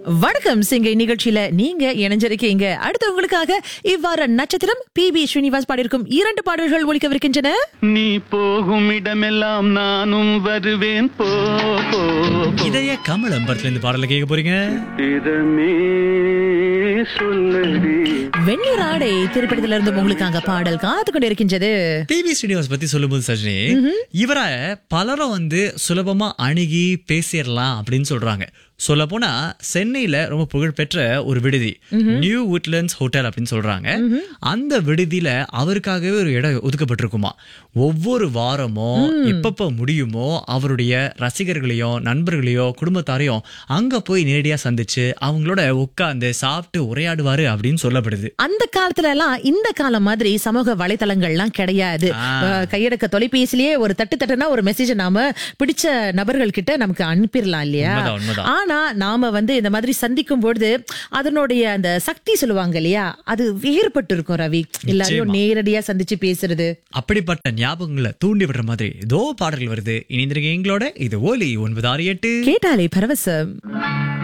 வணக்கம் சிங்கை நிகழ்ச்சியில நீங்க இணைஞ்சிருக்கீங்க அடுத்து உங்களுக்காக இவ்வாறு நட்சத்திரம் பி பி ஸ்ரீனிவாஸ் பாடியிருக்கும் இரண்டு பாடல்கள் ஒலிக்கவிருக்கின்றன நீ போகும் இடமெல்லாம் நானும் வருவேன் போ போ, போ. இதய கமலம் படத்துல இருந்து பாடல கேட்க போறீங்க இதமே சொல்லடி வெண்ணீர் ஆடை திரைப்படத்திலிருந்து இருந்து உங்களுக்காக பாடல் காத்து கொண்டிருக்கின்றது டிவி ஸ்டுடியோஸ் பத்தி சொல்லும்போது சஜினி இவரை பலரும் வந்து சுலபமா அணுகி பேசிடலாம் அப்படின்னு சொல்றாங்க சொல்ல போனா சென்னையில ரொம்ப புகழ்பெற்ற ஒரு விடுதி நியூ உட்லண்ட்ஸ் ஹோட்டல் அப்படின்னு சொல்றாங்க அந்த விடுதியில அவருக்காகவே ஒரு இடம் ஒதுக்கப்பட்டிருக்குமா ஒவ்வொரு வாரமும் எப்பப்ப முடியுமோ அவருடைய ரசிகர்களையும் நண்பர்களையோ குடும்பத்தாரையும் அங்க போய் நேரடியா சந்திச்சு அவங்களோட உட்கார்ந்து சாப்பிட்டு உரையாடுவாரு அப்படின்னு சொல்லப்படுது அந்த காலத்துல எல்லாம் இந்த காலம் மாதிரி சமூக வலைத்தளங்கள்லாம் கிடையாது அஹ், கையடக்க தொலைபேசிலேயே ஒரு தட்டு தட்டுனா ஒரு மெசேஜ் நாம பிடிச்ச நபர்கள் கிட்ட நமக்கு அனுப்பிடலாம் இல்லையா உண்மைதான், உண்மைதான். ஆனா நாம வந்து இந்த மாதிரி சந்திக்கும் பொழுது அதனுடைய அந்த சக்தி சொல்லுவாங்க இல்லையா அது வேறுபட்டு இருக்கும் ரவி எல்லாரையும் நேரடியா சந்திச்சு பேசுறது அப்படிப்பட்ட ஞாபகங்களை தூண்டி விடுற மாதிரி ஏதோ பாடல்கள் வருது இணைந்திருக்க எங்களோட இது ஓலி ஒன்பது ஆறு எட்டு கேட்டாலே பரவசம்